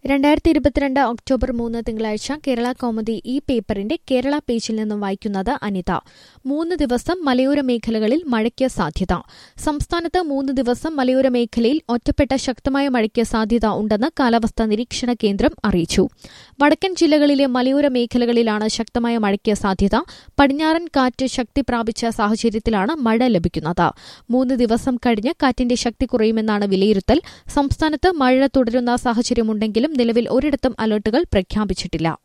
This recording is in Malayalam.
രണ്ടായിരത്തി ഇരുപത്തിരണ്ട് ഒക്ടോബർ മൂന്ന് തിങ്കളാഴ്ച കേരള കോമഡി ഈ പേപ്പറിന്റെ കേരള പേജിൽ നിന്നും വായിക്കുന്നത് അനിത മൂന്ന് ദിവസം മലയോര മേഖലകളിൽ മഴയ്ക്ക് സാധ്യത സംസ്ഥാനത്ത് മൂന്ന് ദിവസം മലയോര മേഖലയിൽ ഒറ്റപ്പെട്ട ശക്തമായ മഴയ്ക്ക് സാധ്യത ഉണ്ടെന്ന് കാലാവസ്ഥാ നിരീക്ഷണ കേന്ദ്രം അറിയിച്ചു വടക്കൻ ജില്ലകളിലെ മലയോര മേഖലകളിലാണ് ശക്തമായ മഴയ്ക്ക് സാധ്യത പടിഞ്ഞാറൻ കാറ്റ് ശക്തി പ്രാപിച്ച സാഹചര്യത്തിലാണ് മഴ ലഭിക്കുന്നത് മൂന്ന് ദിവസം കഴിഞ്ഞ് കാറ്റിന്റെ ശക്തി കുറയുമെന്നാണ് വിലയിരുത്തൽ സംസ്ഥാനത്ത് മഴ തുടരുന്ന സാഹചര്യമുണ്ടെങ്കിലും നിലവിൽ ഒരിടത്തും അലർട്ടുകൾ പ്രഖ്യാപിച്ചിട്ടില്ല